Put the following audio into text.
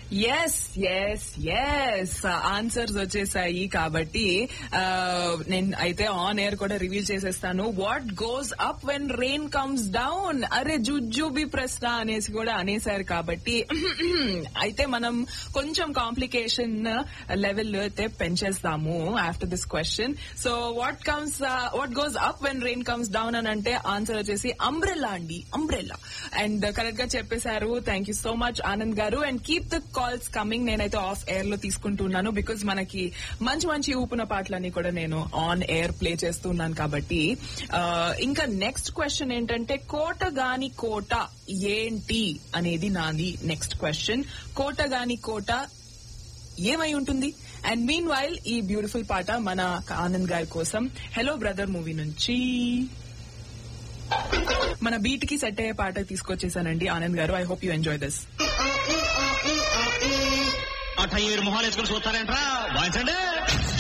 yes yes yes answers వచ్చేసాయి కాబట్టి ఆ, నేను అయితే ఆన్ ఎయిర్ కూడా రివీల్ చేసేస్తాను what goes up when rain comes down అరే జుజుబి ప్రశ్న అనేసి కూడా అనేసారు కాబట్టి అయితే మనం కొంచెం కాంప్లికేషన్ లెవెల్ అయితే పెంచేస్తాము after this question so what comes what goes up when rain comes down అని అంటే ఆన్సర్ వచ్చేసి అంబ్రెల్లా అండి అంబ్రెల్లా అండ్ కరెక్ట్ గా చెప్పేశారు thank you so much Anand గారు and keep the calls coming నేనైతే ఆఫ్ ఎయిర్ లో తీసుకుంటున్నాను బికాజ్ మనకి మంచి మంచి ఊపున పాటలన్నీ కూడా నేను ఆన్ ఎయిర్ ప్లే చేస్తున్నాను కాబట్టి ఆ, ఇంకా నెక్స్ట్ క్వశ్చన్ ఏంటంటే కోట గాని కోట ఏంటి అనేది నాది నెక్స్ట్ క్వశ్చన్ కోట గాని కోట ఏమై ఉంటుంది అండ్ మీన్ వైల్ ఈ బ్యూటిఫుల్ పాట మన ఆనంద్ గారి కోసం హలో బ్రదర్ మూవీ నుంచి మన బీట్ కి సెట్ అయ్యే పాట తీసుకొచ్చేసానండి ఆనంద్ గారు I hope you enjoy this అట్ట ఏడు మొహాలు వేసుకుని చూస్తారేంట్రా వాయించండి